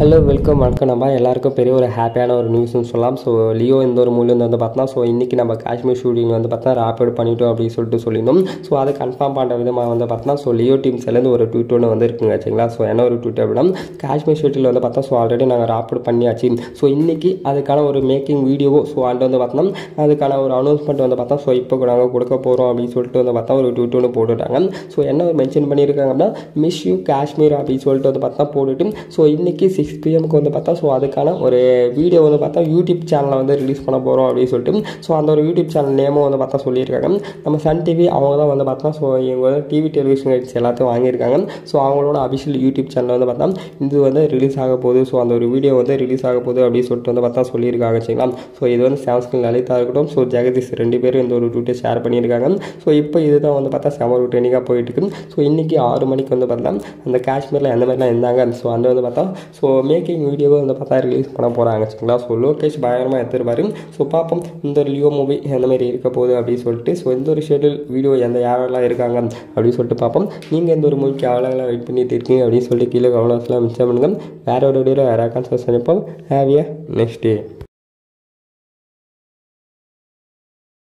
hello welcome வணக்கம் நம்ம எல்லாருக்கும் பெரிய ஒரு ஹாப்பியான ஒரு நியூஸ்னு சொல்லலாம் ஸோ லியோ இந்த ஒரு மூலியம் வந்து பார்த்தா ஸோ இன்றைக்கி நம்ம காஷ்மீர் ஷூட்டிங் வந்து பார்த்தா ரேப்பிட் பண்ணிட்டோம் அப்படின்னு சொல்லிட்டு சொல்லியிருந்தோம் ஸோ அதை கன்ஃபார்ம் பண்ணுற விதமாக வந்து பார்த்தா ஸோ லியோ டீம்ஸ்லேருந்து ஒரு ட்வீட் ஒன்று வந்து இருக்குங்க சரிங்களா ஸோ என்ன ஒரு ட்வீட் அப்படின்னா காஷ்மீர் ஷூட்டில் வந்து பார்த்தா ஸோ ஆல்ரெடி நாங்கள் ரேப்பிட் பண்ணியாச்சு ஸோ இன்றைக்கி அதுக்கான ஒரு மேக்கிங் வீடியோவோ ஸோ அண்ட் வந்து பார்த்தோம் அதுக்கான ஒரு அனௌன்ஸ்மெண்ட் வந்து பார்த்தா ஸோ இப்போ நாங்கள் கொடுக்க போகிறோம் அப்படின்னு சொல்லிட்டு வந்து பார்த்தா ஒரு ட்வீட் ஒன்று போட்டுட்டாங்க ஸோ என்ன மென்ஷன் பண்ணியிருக்காங்க அப்படின்னா மிஸ் யூ காஷ்மீர் அப்படின்னு சொல்லிட்டு வந்து பார்த்தா போட்டுட்டு ஸோ இன்றைக்கி சிக்ஸ் பிஎம்க்கு வந்து பார்த்தா ஸோ அதுக்கான ஒரு வீடியோ வந்து பார்த்தா யூடியூப் சேனலில் வந்து ரிலீஸ் பண்ண போகிறோம் அப்படின்னு சொல்லிட்டு ஸோ அந்த ஒரு யூடியூப் சேனல் நேமும் வந்து பார்த்தா சொல்லியிருக்காங்க நம்ம சன் டிவி அவங்க தான் வந்து பார்த்தா ஸோ இவங்க வந்து டிவி டெலிவிஷன் ரைட்ஸ் எல்லாத்தையும் வாங்கியிருக்காங்க ஸோ அவங்களோட அபிஷியல் யூடியூப் சேனல் வந்து பார்த்தா இது வந்து ரிலீஸ் ஆக போகுது ஸோ அந்த ஒரு வீடியோ வந்து ரிலீஸ் ஆக போகுது அப்படின்னு சொல்லிட்டு வந்து பார்த்தா சொல்லியிருக்காங்க சரிங்களா ஸோ இது வந்து சாம்ஸ்கின் லலிதா இருக்கட்டும் ஸோ ஜெகதீஷ் ரெண்டு பேரும் இந்த ஒரு ட்விட்டர் ஷேர் பண்ணியிருக்காங்க ஸோ இப்போ இதுதான் வந்து பார்த்தா செம ஒரு ட்ரெண்டிங்காக போயிட்டு இருக்கு ஸோ இன்றைக்கி ஆறு மணிக்கு வந்து பார்த்தா அந்த காஷ்மீரில் எந்த மாதிரிலாம் இருந்தாங்க ஸோ அந்த வந்து பார்த்தா ஸோ மேக்கிங் வீடியோவை வந்து பார்த்தா ரிலீஸ் பண்ண போகிறாங்க சரிங்களா ஸோ லோகேஷ் பயங்கரமாக எடுத்துருப்பாரு ஸோ பார்ப்போம் இந்த லியோ மூவி எந்த மாதிரி இருக்க போகுது அப்படின்னு சொல்லிட்டு ஸோ இந்த ஒரு ஷெடியூல் வீடியோ எந்த யாரெல்லாம் இருக்காங்க அப்படின்னு சொல்லிட்டு பார்ப்போம் நீங்கள் எந்த ஒரு மூவிக்கு அவ்வளோலாம் வெயிட் பண்ணிட்டு இருக்கீங்க அப்படின்னு சொல்லிட்டு கீழே கவனம்லாம் மிச்சம் பண்ணுங்க வேற ஒரு வீடியோவில் வேறு கான்சர்ஸ் நினைப்போம் ஹேவியா நெக்ஸ்ட் டே